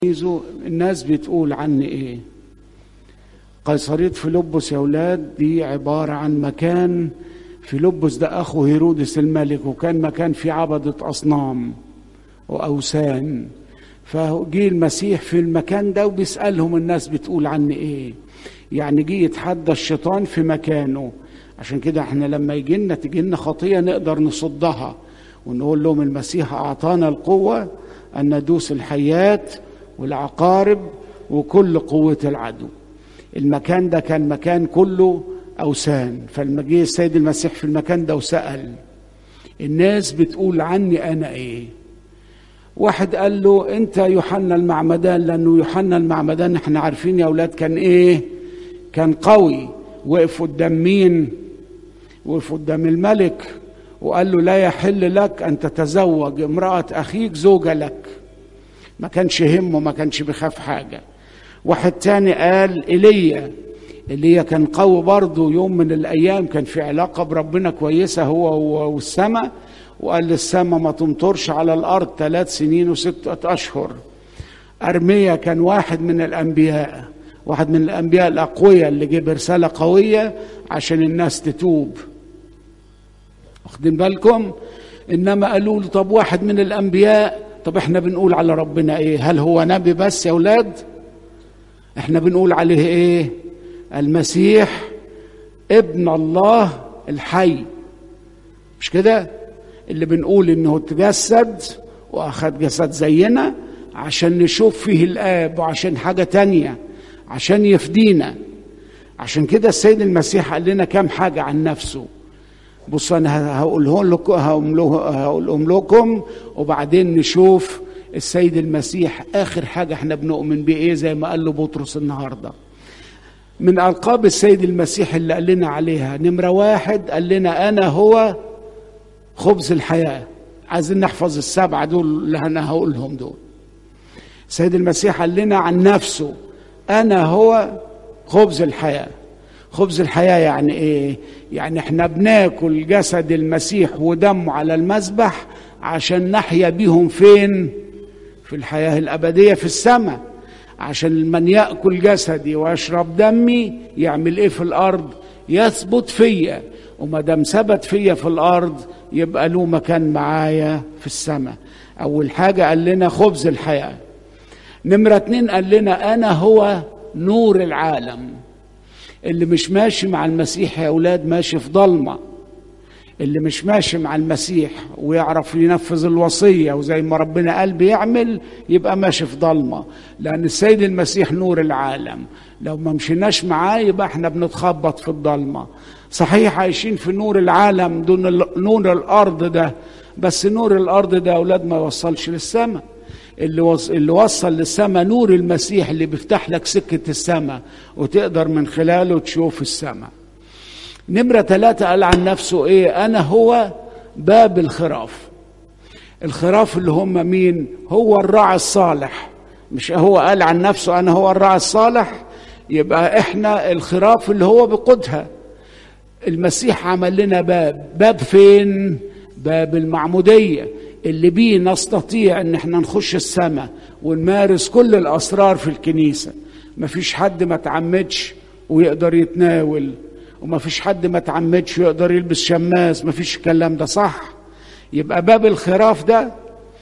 الناس بتقول عني ايه قيصرية فيلبس يا ولاد دي عبارة عن مكان فيلبس ده أخو هيرودس الملك وكان مكان فيه عبدة أصنام وأوثان فجي المسيح في المكان ده وبيسألهم الناس بتقول عني إيه يعني جه يتحدى الشيطان في مكانه عشان كده احنا لما يجي لنا تجي لنا خطية نقدر نصدها ونقول لهم المسيح أعطانا القوة أن ندوس الحيات والعقارب وكل قوة العدو المكان ده كان مكان كله أوثان فلما جه السيد المسيح في المكان ده وسأل الناس بتقول عني أنا إيه واحد قال له أنت يوحنا المعمدان لأنه يوحنا المعمدان احنا عارفين يا أولاد كان إيه كان قوي وقف قدام مين وقف قدام الملك وقال له لا يحل لك أن تتزوج امرأة أخيك زوجة لك ما كانش يهمه ما كانش بيخاف حاجة واحد تاني قال ايليا ايليا كان قوي برضه يوم من الايام كان في علاقه بربنا كويسه هو والسماء وقال للسماء ما تمطرش على الارض ثلاث سنين وستة اشهر ارميا كان واحد من الانبياء واحد من الانبياء الاقوياء اللي جاب رساله قويه عشان الناس تتوب واخدين بالكم انما قالوا له طب واحد من الانبياء طب احنا بنقول على ربنا ايه هل هو نبي بس يا اولاد احنا بنقول عليه ايه المسيح ابن الله الحي مش كده اللي بنقول انه تجسد واخد جسد زينا عشان نشوف فيه الاب وعشان حاجة تانية عشان يفدينا عشان كده السيد المسيح قال لنا كام حاجة عن نفسه بص انا هقولهم لكم هقولهم لكم وبعدين نشوف السيد المسيح اخر حاجه احنا بنؤمن بيه ايه زي ما قال له بطرس النهارده من القاب السيد المسيح اللي قال لنا عليها نمره واحد قال لنا انا هو خبز الحياه عايزين نحفظ السبعه دول اللي انا هقولهم دول السيد المسيح قال لنا عن نفسه انا هو خبز الحياه خبز الحياه يعني ايه يعني احنا بناكل جسد المسيح ودمه على المذبح عشان نحيا بيهم فين في الحياة الأبدية في السماء عشان من يأكل جسدي ويشرب دمي يعمل إيه في الأرض يثبت فيا وما دام ثبت فيا في الأرض يبقى له مكان معايا في السماء أول حاجة قال لنا خبز الحياة نمرة اتنين قال لنا أنا هو نور العالم اللي مش ماشي مع المسيح يا أولاد ماشي في ضلمه اللي مش ماشي مع المسيح ويعرف ينفذ الوصية وزي ما ربنا قال بيعمل يبقى ماشي في ضلمة لأن السيد المسيح نور العالم لو ما مشيناش معاه يبقى احنا بنتخبط في الضلمة صحيح عايشين في نور العالم دون نور الأرض ده بس نور الأرض ده أولاد ما يوصلش للسماء اللي وصل, اللي وصل للسماء نور المسيح اللي بيفتح لك سكة السماء وتقدر من خلاله تشوف السماء نمرة ثلاثة قال عن نفسه ايه انا هو باب الخراف الخراف اللي هم مين هو الراعي الصالح مش هو قال عن نفسه انا هو الراعي الصالح يبقى احنا الخراف اللي هو بقودها المسيح عمل لنا باب باب فين باب المعمودية اللي بيه نستطيع ان احنا نخش السماء ونمارس كل الاسرار في الكنيسة مفيش حد ما تعمدش ويقدر يتناول وما فيش حد ما تعمدش يقدر يلبس شماس ما فيش الكلام ده صح يبقى باب الخراف ده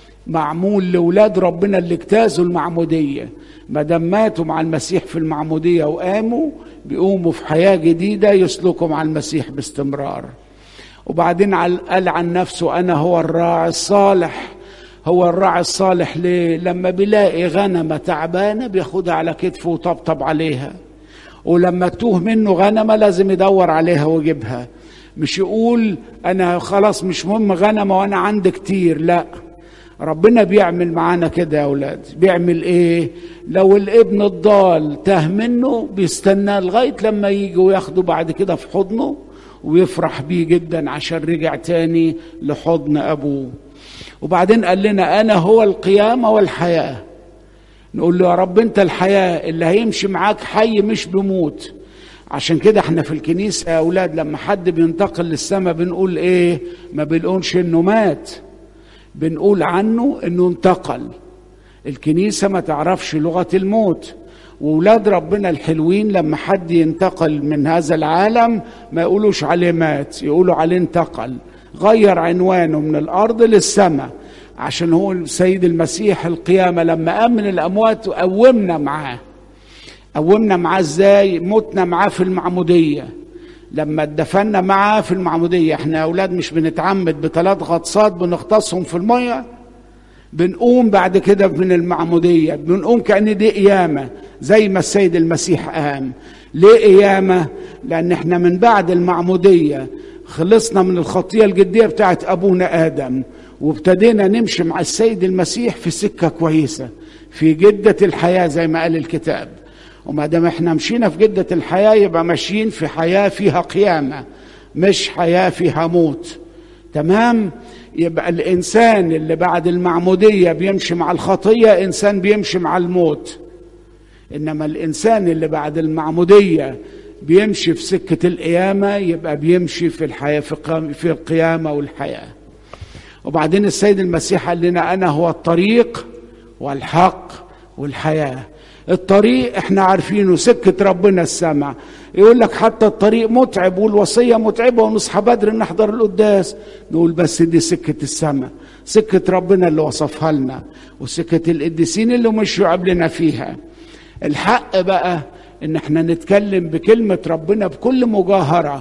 معمول لولاد ربنا اللي اجتازوا المعمودية ما دام ماتوا مع المسيح في المعمودية وقاموا بيقوموا في حياة جديدة يسلكوا مع المسيح باستمرار وبعدين قال عن نفسه أنا هو الراعي الصالح هو الراعي الصالح ليه لما بيلاقي غنمة تعبانة بياخدها على كتفه وطبطب عليها ولما توه منه غنمه لازم يدور عليها ويجيبها مش يقول انا خلاص مش مهم غنمه وانا عندي كتير لا ربنا بيعمل معانا كده يا اولاد بيعمل ايه لو الابن الضال تاه منه بيستناه لغايه لما يجي وياخده بعد كده في حضنه ويفرح بيه جدا عشان رجع تاني لحضن ابوه وبعدين قال لنا انا هو القيامه والحياه نقول له يا رب انت الحياة اللي هيمشي معاك حي مش بموت عشان كده احنا في الكنيسة يا اولاد لما حد بينتقل للسماء بنقول ايه ما بنقولش انه مات بنقول عنه انه انتقل الكنيسة ما تعرفش لغة الموت وولاد ربنا الحلوين لما حد ينتقل من هذا العالم ما يقولوش عليه مات يقولوا عليه انتقل غير عنوانه من الأرض للسماء عشان هو السيد المسيح القيامة لما قام من الأموات قومنا معاه قومنا معاه ازاي متنا معاه في المعمودية لما اتدفنا معاه في المعمودية احنا أولاد مش بنتعمد بثلاث غطسات بنغطسهم في المية بنقوم بعد كده من المعمودية بنقوم كأن دي قيامة زي ما السيد المسيح قام ليه قيامة لأن احنا من بعد المعمودية خلصنا من الخطية الجدية بتاعت أبونا آدم وابتدينا نمشي مع السيد المسيح في سكة كويسة في جدة الحياة زي ما قال الكتاب وما دام احنا مشينا في جدة الحياة يبقى ماشيين في حياة فيها قيامة مش حياة فيها موت تمام يبقى الإنسان اللي بعد المعمودية بيمشي مع الخطية إنسان بيمشي مع الموت إنما الإنسان اللي بعد المعمودية بيمشي في سكة القيامة يبقى بيمشي في الحياة في القيامة والحياة وبعدين السيد المسيح قال لنا أنا هو الطريق والحق والحياة الطريق احنا عارفينه سكة ربنا السمع يقول لك حتى الطريق متعب والوصية متعبة ونصحى بدري نحضر القداس نقول بس دي سكة السماء سكة ربنا اللي وصفها لنا وسكة القديسين اللي مشوا قبلنا فيها الحق بقى ان احنا نتكلم بكلمة ربنا بكل مجاهرة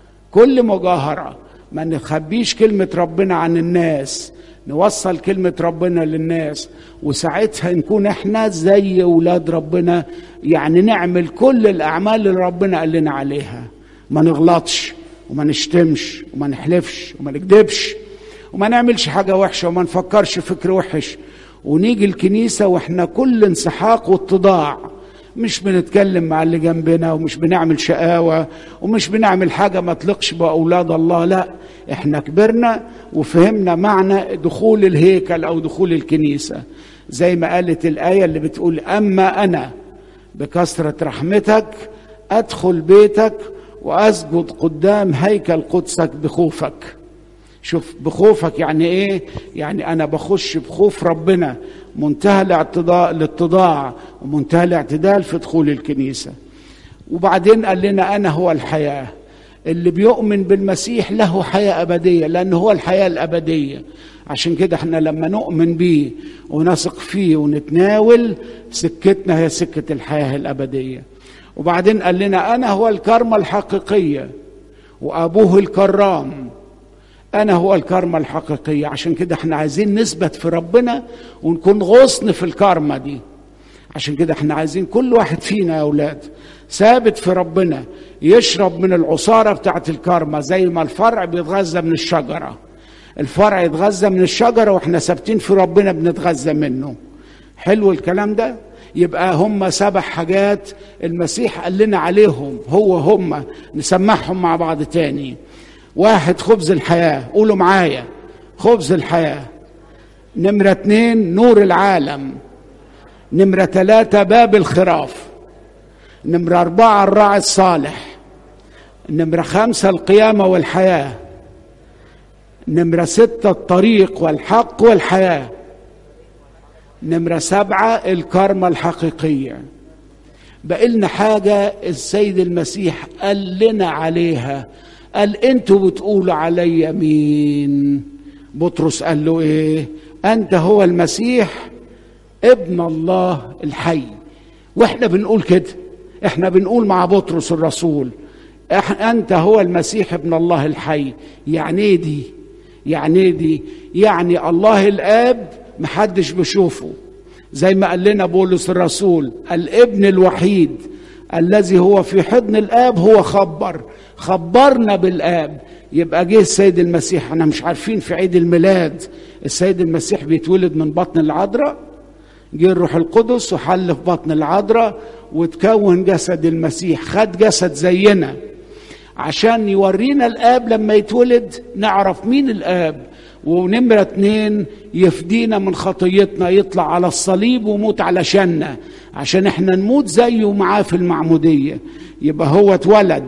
كل مجاهرة ما نخبيش كلمة ربنا عن الناس نوصل كلمة ربنا للناس وساعتها نكون احنا زي اولاد ربنا يعني نعمل كل الاعمال اللي ربنا قال لنا عليها ما نغلطش وما نشتمش وما نحلفش وما نكذبش وما نعملش حاجة وحشة وما نفكرش فكر وحش ونيجي الكنيسة واحنا كل انسحاق واتضاع مش بنتكلم مع اللي جنبنا ومش بنعمل شقاوة ومش بنعمل حاجة ما تلقش بأولاد الله لا احنا كبرنا وفهمنا معنى دخول الهيكل أو دخول الكنيسة زي ما قالت الآية اللي بتقول أما أنا بكثرة رحمتك أدخل بيتك وأسجد قدام هيكل قدسك بخوفك شوف بخوفك يعني ايه يعني انا بخش بخوف ربنا منتهى الاعتضاء الاتضاع ومنتهى الاعتدال في دخول الكنيسه وبعدين قال لنا انا هو الحياه اللي بيؤمن بالمسيح له حياه ابديه لان هو الحياه الابديه عشان كده احنا لما نؤمن بيه ونثق فيه ونتناول سكتنا هي سكه الحياه الابديه وبعدين قال لنا انا هو الكرمه الحقيقيه وابوه الكرام أنا هو الكرمة الحقيقية عشان كده احنا عايزين نثبت في ربنا ونكون غصن في الكرمة دي عشان كده احنا عايزين كل واحد فينا يا أولاد ثابت في ربنا يشرب من العصارة بتاعت الكرمة زي ما الفرع بيتغذى من الشجرة الفرع يتغذى من الشجرة واحنا ثابتين في ربنا بنتغذى منه حلو الكلام ده يبقى هم سبع حاجات المسيح قال لنا عليهم هو هم نسمعهم مع بعض تاني واحد خبز الحياة قولوا معايا خبز الحياة نمرة اتنين نور العالم نمرة ثلاثة باب الخراف نمرة أربعة الراعي الصالح نمرة خمسة القيامة والحياة نمرة ستة الطريق والحق والحياة نمرة سبعة الكرمة الحقيقية بقلنا حاجة السيد المسيح قال لنا عليها قال انتوا بتقولوا علي مين بطرس قال له ايه انت هو المسيح ابن الله الحي واحنا بنقول كده احنا بنقول مع بطرس الرسول انت هو المسيح ابن الله الحي يعني ايه دي يعني ايه دي يعني الله الاب محدش بيشوفه زي ما قال لنا بولس الرسول الابن الوحيد الذي هو في حضن الاب هو خبر خبرنا بالاب يبقى جه السيد المسيح احنا مش عارفين في عيد الميلاد السيد المسيح بيتولد من بطن العذراء جه الروح القدس وحل في بطن العذراء وتكون جسد المسيح خد جسد زينا عشان يورينا الاب لما يتولد نعرف مين الاب ونمرة اتنين يفدينا من خطيتنا يطلع على الصليب وموت علشاننا عشان احنا نموت زيه معاه في المعمودية يبقى هو اتولد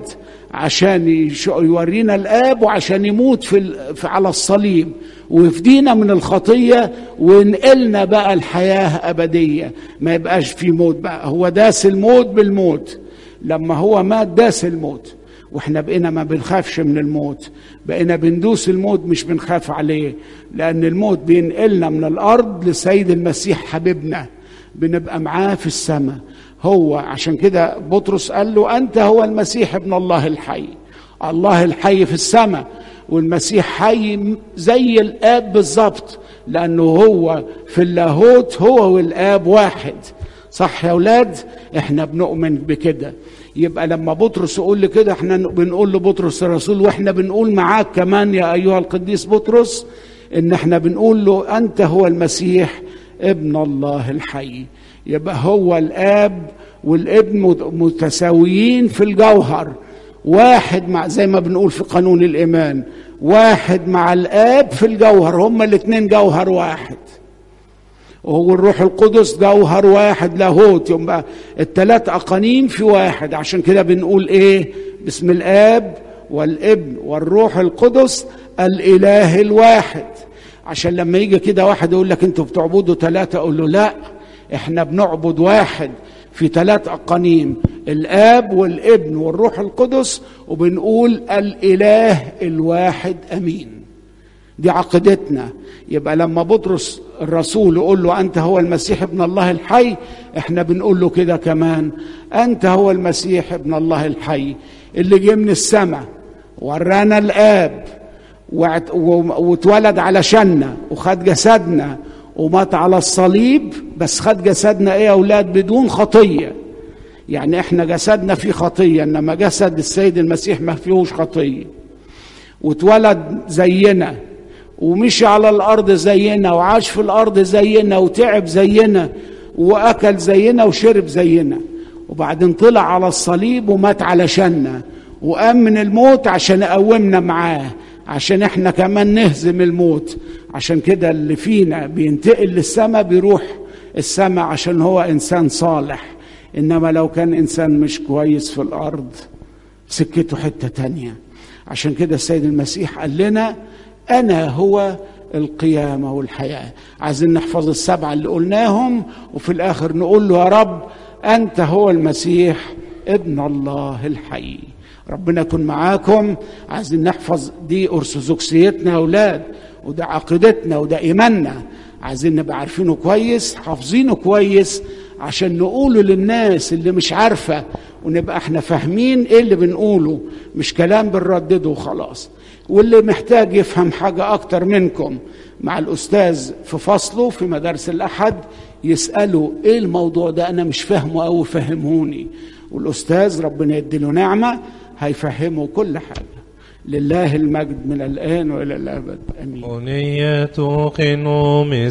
عشان يش- يورينا الاب وعشان يموت في, ال- في على الصليب ويفدينا من الخطيه وينقلنا بقى الحياه ابديه ما يبقاش في موت بقى هو داس الموت بالموت لما هو مات داس الموت واحنا بقينا ما بنخافش من الموت بقينا بندوس الموت مش بنخاف عليه لان الموت بينقلنا من الارض لسيد المسيح حبيبنا بنبقى معاه في السماء هو عشان كده بطرس قال له انت هو المسيح ابن الله الحي الله الحي في السماء والمسيح حي زي الاب بالظبط لانه هو في اللاهوت هو والاب واحد صح يا اولاد احنا بنؤمن بكده يبقى لما بطرس يقول لي كده احنا بنقول لبطرس الرسول واحنا بنقول معاك كمان يا ايها القديس بطرس ان احنا بنقول له انت هو المسيح ابن الله الحي يبقى هو الاب والابن مت- متساويين في الجوهر واحد مع زي ما بنقول في قانون الايمان واحد مع الاب في الجوهر هما الاثنين جوهر واحد وهو الروح القدس جوهر واحد لاهوت يبقى الثلاث اقانيم في واحد عشان كده بنقول ايه باسم الاب والابن والروح القدس الاله الواحد عشان لما يجي كده واحد يقول لك انتوا بتعبدوا ثلاثه اقول له لا احنا بنعبد واحد في ثلاث اقانيم الاب والابن والروح القدس وبنقول الاله الواحد امين دي عقيدتنا يبقى لما بطرس الرسول يقول له انت هو المسيح ابن الله الحي احنا بنقول له كده كمان انت هو المسيح ابن الله الحي اللي جه من السماء ورانا الاب وات- و- واتولد علشاننا وخد جسدنا ومات على الصليب بس خد جسدنا ايه يا اولاد بدون خطيه يعني احنا جسدنا فيه خطيه انما جسد السيد المسيح ما فيهوش خطيه واتولد زينا ومشي على الارض زينا وعاش في الارض زينا وتعب زينا واكل زينا وشرب زينا وبعدين طلع على الصليب ومات علشاننا وقام من الموت عشان يقومنا معاه عشان احنا كمان نهزم الموت عشان كده اللي فينا بينتقل للسماء بيروح السماء عشان هو انسان صالح انما لو كان انسان مش كويس في الارض سكته حته تانيه عشان كده السيد المسيح قال لنا انا هو القيامه والحياه عايزين نحفظ السبعه اللي قلناهم وفي الاخر نقول له يا رب انت هو المسيح ابن الله الحي ربنا يكون معاكم عايزين نحفظ دي ارثوذكسيتنا يا اولاد وده عقيدتنا وده ايماننا عايزين نبقى عارفينه كويس حافظينه كويس عشان نقوله للناس اللي مش عارفه ونبقى احنا فاهمين ايه اللي بنقوله مش كلام بنردده وخلاص واللي محتاج يفهم حاجه اكتر منكم مع الاستاذ في فصله في مدارس الاحد يساله ايه الموضوع ده انا مش فاهمه او فهموني والاستاذ ربنا يديله نعمه هيفهمه كل حاجه لله المجد من الان والى الابد امين أنية قنوم